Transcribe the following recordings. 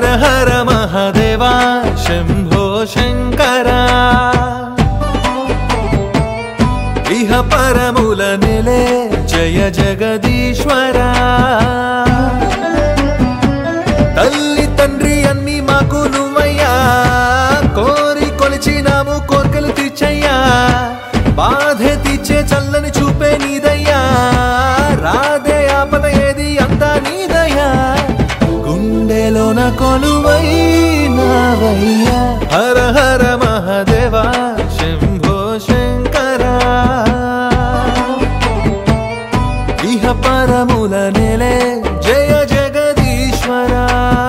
హర మహదేవా శంభో శంకరా ఇహ పరముల నెలే జయ జగదీశ్వరా తల్లి తండ్రి అన్ని మాకు నువ్వయ్యా కోరి కొలిచినాము కోర్కెలు తీర్చయ్యా బాధే తీర్చే చల్లని చూపే నీదయ్యా రాధే ఆపద ఏది అంతా నీదయ్యా గుండెలోన కొలువై నావయ్యా హర హర మహదేవా శంభో శంకరా ఇహ పరముల నెలే జయ జగదీశ్వరా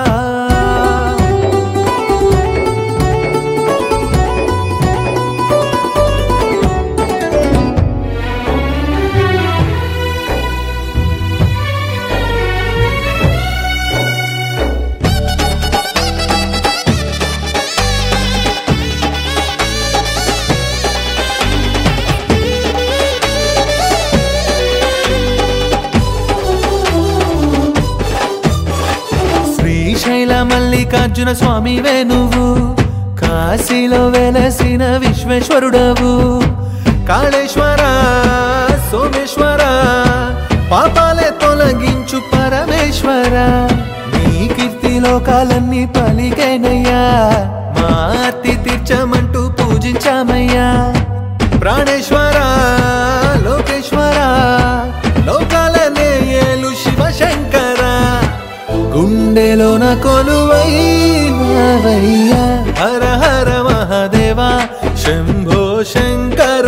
శ్రీశైల మల్లికార్జున స్వామివే నువ్వు కాశీలో వెలసిన విశ్వేశ్వరుడవు కాళేశ్వర సోమేశ్వర పాపాలే తొలగించు పరమేశ్వర నీ కీర్తి లోకాలన్నీ పలికేనయ్యా మా అతి తీర్చమంటూ పూజించామయ్యా ప్రాణేశ్వర లోకేశ్వర లోకాలనే ఏలు శివశంకర గుండెలోన కొలువైనవయ్యా హర హర మహాదేవా శంభో శంకర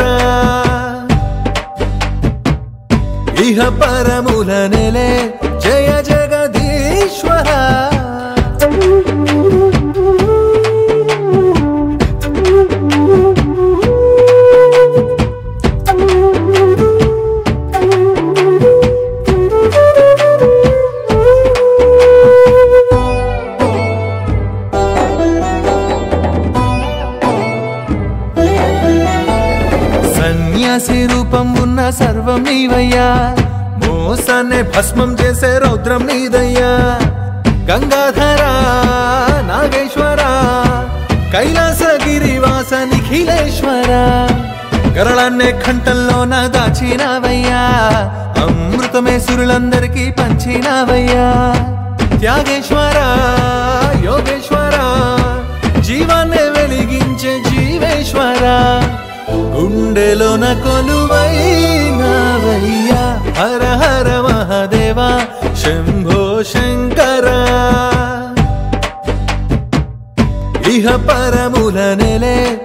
ఇహ పరముల నెలే జయ జగదీశ్వర సన్యాసి రూపం ఉన్న సర్వం నీవయ్యా మోసాన్ని భస్మం చేసే రౌద్రం నీదయ్యా గంగాధర నాగేశ్వర కైలాసగిరివాస నిఖిలేశ్వర గరళాన్నే కంఠంలోన దాచినావయ్యా అమృతమే సురులందరికీ పంచినావయ్యా త్యాగేశ్వర యోగేశ్వర జీవాన్నే వెలిగించే జీవేశ్వర గుండెలోన కొలువైనవయ్యా హర హర మహాదేవా శంభో శంకర ఇహ పరముల నెలే